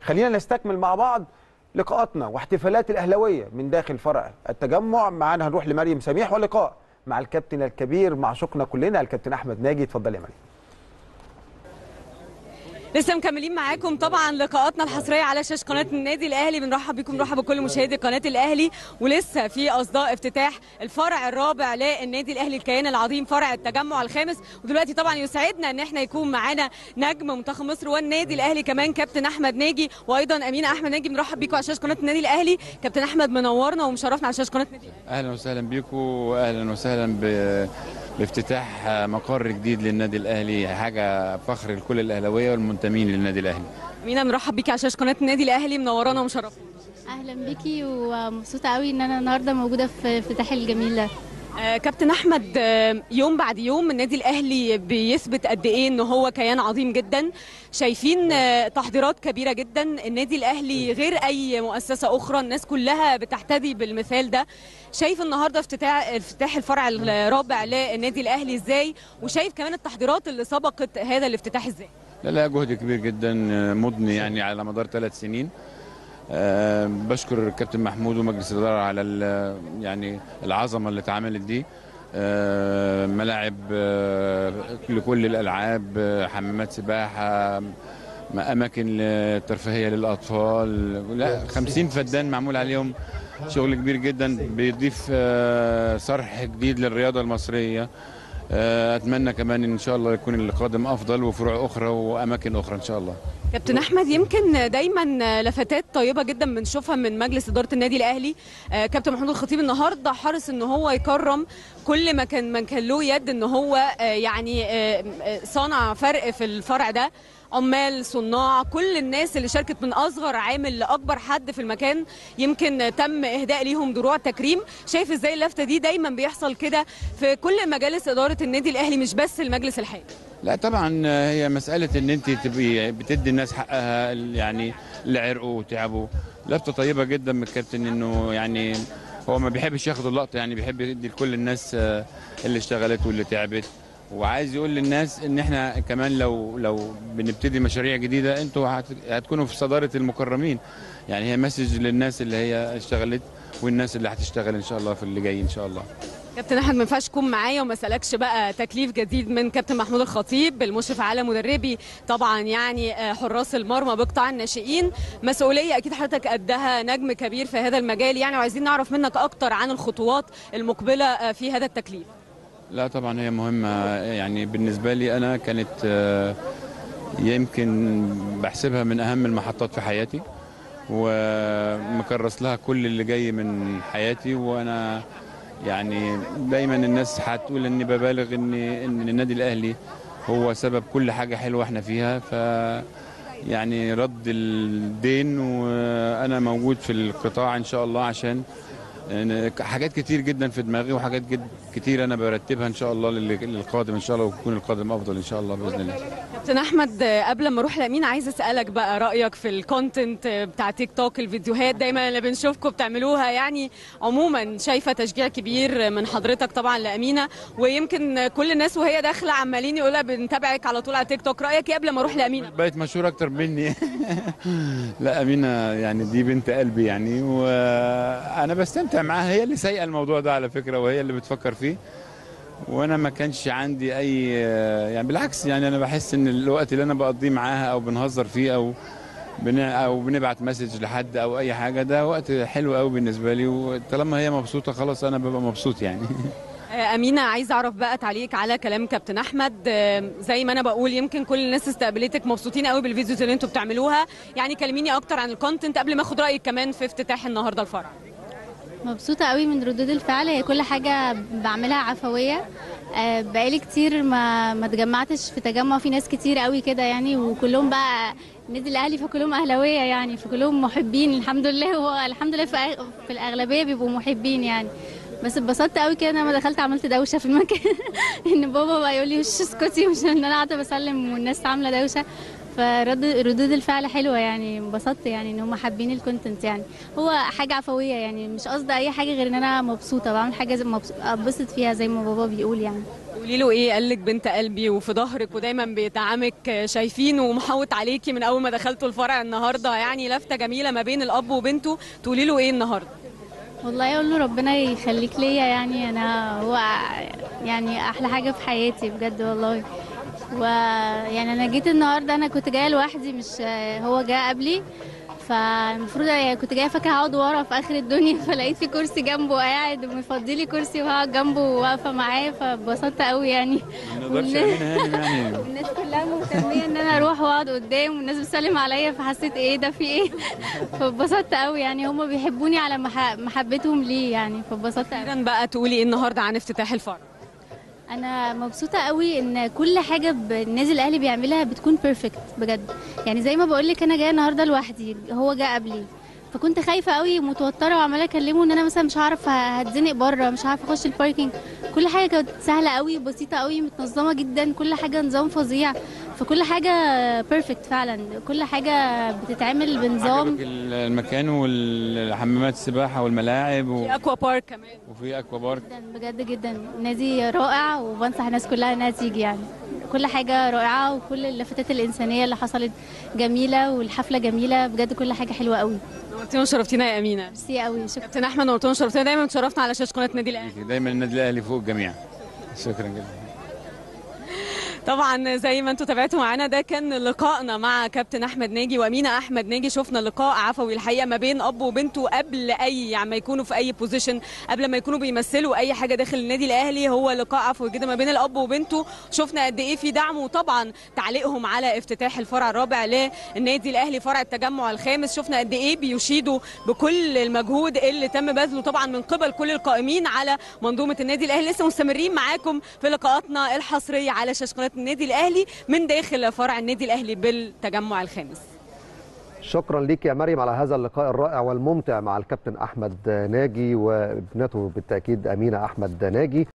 خلينا نستكمل مع بعض لقاءاتنا واحتفالات الاهلاويه من داخل فرع التجمع معانا هنروح لمريم سميح ولقاء مع الكابتن الكبير مع شقنا كلنا الكابتن احمد ناجي اتفضل يا مريم لسه مكملين معاكم طبعا لقاءاتنا الحصريه على شاشه قناه النادي الاهلي بنرحب بكم نرحب بكل مشاهدي قناه الاهلي ولسه في اصداء افتتاح الفرع الرابع للنادي الاهلي الكيان العظيم فرع التجمع الخامس ودلوقتي طبعا يسعدنا ان احنا يكون معانا نجم منتخب مصر والنادي الاهلي كمان كابتن احمد ناجي وايضا امينه احمد ناجي بنرحب بيكم على شاشه قناه النادي الاهلي كابتن احمد منورنا ومشرفنا على شاشه قناه النادي الأهلي. اهلا وسهلا بيكم واهلا وسهلا ب... بافتتاح مقر جديد للنادي الاهلي حاجه فخر لكل الاهلاويه والمنتمين للنادي الاهلي امينه بنرحب بيكي على شاشه قناه النادي الاهلي منورانا ومشرفنا اهلا بيكي ومبسوطه قوي ان انا النهارده موجوده في افتتاح الجميل ده آه، كابتن احمد آه، يوم بعد يوم النادي الاهلي بيثبت قد ايه ان هو كيان عظيم جدا شايفين آه، تحضيرات كبيره جدا النادي الاهلي غير اي مؤسسه اخرى الناس كلها بتحتذي بالمثال ده شايف النهارده افتتاح افتتاح الفرع الرابع للنادي الاهلي ازاي وشايف كمان التحضيرات اللي سبقت هذا الافتتاح ازاي لا لا جهد كبير جدا مضني يعني على مدار ثلاث سنين أه بشكر الكابتن محمود ومجلس الاداره على ال- يعني العظمه اللي اتعملت دي أه ملاعب أه لكل الالعاب أه حمامات سباحه اماكن ترفيهيه للاطفال لا 50 فدان معمول عليهم شغل كبير جدا بيضيف أه صرح جديد للرياضه المصريه أه اتمنى كمان ان شاء الله يكون القادم افضل وفروع اخرى واماكن اخرى ان شاء الله كابتن احمد يمكن دايما لفتات طيبه جدا بنشوفها من مجلس اداره النادي الاهلي آه، كابتن محمود الخطيب النهارده حرص ان هو يكرم كل ما كان من كان له يد ان هو آه، يعني آه، آه، صنع فرق في الفرع ده عمال صناع كل الناس اللي شاركت من اصغر عامل لاكبر حد في المكان يمكن تم اهداء ليهم دروع تكريم شايف ازاي اللفته دي دايما بيحصل كده في كل مجالس اداره النادي الاهلي مش بس المجلس الحالي لا طبعا هي مسألة إن أنت تبقي بتدي الناس حقها يعني اللي عرقوا وتعبوا لفتة طيبة جدا من الكابتن إنه يعني هو ما بيحبش ياخد اللقطة يعني بيحب يدي لكل الناس آه، اللي اشتغلت واللي تعبت وعايز يقول للناس ان احنا كمان لو لو بنبتدي مشاريع جديده انتوا هت- هتكونوا في صداره المكرمين يعني هي مسج للناس اللي هي اشتغلت والناس اللي هتشتغل ان شاء الله في اللي جاي ان شاء الله كابتن احمد ما ينفعش تكون معايا وما اسالكش بقى تكليف جديد من كابتن محمود الخطيب المشرف على مدربي طبعا يعني آه، حراس المرمى بقطاع الناشئين مسؤوليه اكيد حضرتك قدها نجم كبير في هذا المجال يعني وعايزين نعرف منك اكتر عن الخطوات المقبله آه، في هذا التكليف لا طبعا هي مهمة يعني بالنسبة لي أنا كانت آه، يمكن بحسبها من أهم المحطات في حياتي ومكرس لها كل اللي جاي من حياتي وأنا يعني دايما الناس هتقول إني ببالغ إن إن النادي الأهلي هو سبب كل حاجة حلوة إحنا فيها ف يعني رد الدين وأنا موجود في القطاع إن شاء الله عشان يعني حاجات كتير جدا في دماغي وحاجات جد كتير انا برتبها ان شاء الله لل- للقادم ان شاء الله ويكون القادم افضل ان شاء الله باذن الله كابتن احمد آه، قبل ما اروح لامين عايز اسالك بقى رايك في الكونتنت آه، بتاع تيك توك الفيديوهات دايما اللي بنشوفكم بتعملوها يعني عموما شايفه تشجيع كبير من حضرتك طبعا لامينه ويمكن كل الناس وهي داخله عمالين يقولها بنتابعك على طول على تيك توك رايك ايه قبل ما اروح لامينه بقت مشهور اكتر مني لا امينه يعني دي بنت قلبي يعني وانا بستمتع معاها هي اللي سايقه الموضوع ده على فكره وهي اللي بتفكر فيه وانا ما كانش عندي اي يعني بالعكس يعني انا بحس ان الوقت اللي انا بقضيه معاها او بنهزر فيه او بن او بنبعت مسج لحد او اي حاجه ده وقت حلو قوي بالنسبه لي وطالما هي مبسوطه خلاص انا ببقى مبسوط يعني آه، أمينة عايزة أعرف بقى تعليق على كلام كابتن أحمد آه، زي ما أنا بقول يمكن كل الناس استقبلتك مبسوطين قوي بالفيديوز اللي أنتوا بتعملوها يعني كلميني أكتر عن الكونتنت قبل ما أخد رأيك كمان في افتتاح النهاردة الفرع مبسوطه قوي من ردود الفعل هي كل حاجه بعملها عفويه آه، بقالي كتير ما ما اتجمعتش في تجمع في ناس كتير قوي كده يعني وكلهم بقى النادي الاهلي فكلهم اهلاويه يعني فكلهم محبين الحمد لله هو الحمد لله في أغ- في الاغلبيه بيبقوا محبين يعني بس اتبسطت قوي كده إن انا لما دخلت عملت دوشه في المكان ان بابا بقى يقول لي وش اسكتي مش ان انا قاعده بسلم والناس عامله دوشه فرد ردود الفعل حلوه يعني انبسطت يعني ان هم حابين الكونتنت يعني هو حاجه عفويه يعني مش قصدي اي حاجه غير ان انا مبسوطه بعمل حاجه زي مبسوط ابسط فيها زي ما بابا بيقول يعني قولي له ايه قال لك بنت قلبي وفي ظهرك ودايما بيدعمك شايفين ومحوط عليكي من اول ما دخلتوا الفرع النهارده يعني لفته جميله ما بين الاب وبنته تقولي له ايه النهارده والله اقول له ربنا يخليك ليا يعني انا هو يعني احلى حاجه في حياتي بجد والله ويعني انا جيت النهارده انا كنت جايه لوحدي مش هو جه قبلي فالمفروض يعني كنت جايه فاكره هقعد ورا في اخر الدنيا فلقيت في كرسي جنبه قاعد ومفضي لي كرسي وهقعد جنبه وواقفه معاه فاتبسطت قوي يعني ما نقدرش علينا هانم يعني والناس كلها مهتميه ان انا اروح واقعد قدام والناس بتسلم عليا فحسيت ايه ده في ايه فاتبسطت قوي يعني هم بيحبوني على مح- محبتهم ليه يعني فاتبسطت قوي اخيرا بقى تقولي ايه النهارده عن افتتاح الفرع انا مبسوطه قوي ان كل حاجه بالنادي الاهلي بيعملها بتكون بيرفكت بجد يعني زي ما بقول لك انا جايه النهارده لوحدي هو جه قبلي فكنت خايفه قوي متوتره وعماله اكلمه ان انا مثلا مش هعرف هتزنق بره مش هعرف اخش الباركينج كل حاجه كانت سهله قوي بسيطه قوي متنظمه جدا كل حاجه نظام فظيع فكل حاجه بيرفكت فعلا كل حاجه بتتعمل بنظام عجبك المكان والحمامات السباحه والملاعب و... في اكوا بارك كمان وفي اكوا بارك جدا بجد جدا نادي رائع وبنصح الناس كلها انها تيجي يعني كل حاجة رائعة وكل اللفتات الإنسانية اللي حصلت جميلة والحفلة جميلة بجد كل حاجة حلوة قوي نورتينا وشرفتينا يا امينه ميرسي قوي شكرا كابتن احمد نورتينا وشرفتينا دايما تشرفنا على شاشه قناه النادي الاهلي دايما النادي الاهلي فوق الجميع شكرا جدا طبعا زي ما انتم تابعتوا معانا ده كان لقائنا مع كابتن احمد ناجي وامينه احمد ناجي شفنا لقاء عفوي الحقيقه ما بين اب وبنته قبل اي يعني ما يكونوا في اي بوزيشن قبل ما يكونوا بيمثلوا اي حاجه داخل النادي الاهلي هو لقاء عفوي جدا ما بين الاب وبنته شفنا قد ايه في دعم وطبعا تعليقهم على افتتاح الفرع الرابع للنادي الاهلي فرع التجمع الخامس شفنا قد ايه بيشيدوا بكل المجهود اللي تم بذله طبعا من قبل كل القائمين على منظومه النادي الاهلي لسه مستمرين معاكم في لقاءاتنا الحصريه على شاشه قناه النادي الاهلي من داخل فرع النادي الاهلي بالتجمع الخامس شكرا ليك يا مريم على هذا اللقاء الرائع والممتع مع الكابتن احمد ناجي وابنته بالتاكيد امينه احمد ناجي